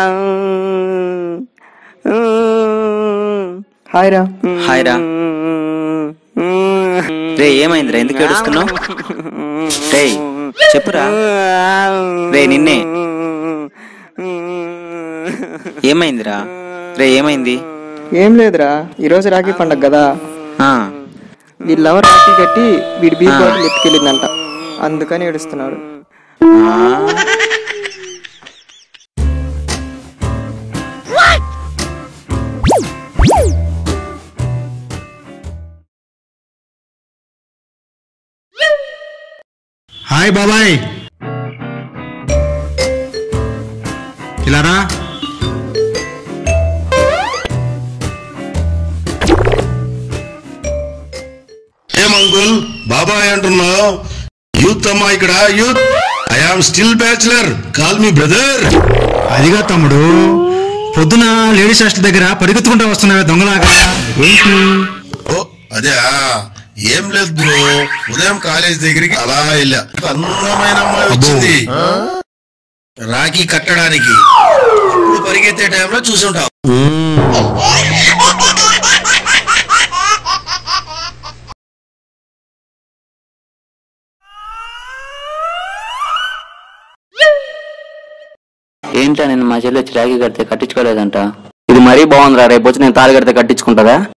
hi రా hi రా రే ఏమైందిరా ఎందుకు ఏడుస్తున్నావు రే చెప్పురా రే నిన్నే ఏమైందిరా రే ఏమైంది ఏం లేదురా ఈరోజు రాఖీ పండగ కదా ఆ, వీళ్ళెవరు రాఖీ కట్టి వీడి బీర్ బాటిల్ ఎత్తుకెళ్ళిందంట అందుకని ఏడుస్తున్నాడు ఆ, హాయ్ బాబాయ్ ఇలా రా ఏం అంకుల్ బాబాయ్ అంటున్నావు యూత్ అమ్మా ఇక్కడ youth I am still bachelor call me brother అదిగా తమ్ముడు పొద్దున లేడీస్ హాస్టల్ దగ్గర పరిగెత్తుకుంటా వస్తున్నావే దొంగలాగా ఏంటి ఓ అదే ఏం లేదు బ్రో ఉదయం కాలేజ్ దగ్గరికి అలా వెళ్ళా ఒక అందమైన అమ్మాయి వచ్చింది రాఖీ కట్టడానికి ఇప్పుడు పరిగెత్తే టైంలో చూసుంటావు ఏంట్రా నేను మా చెల్లి వచ్చి రాగి కడితే కట్టించుకోలేదంట ఇది మరీ బాగుందిరా రేపు వచ్చి నేను తాళి కడితే కట్టించుకుంటుందా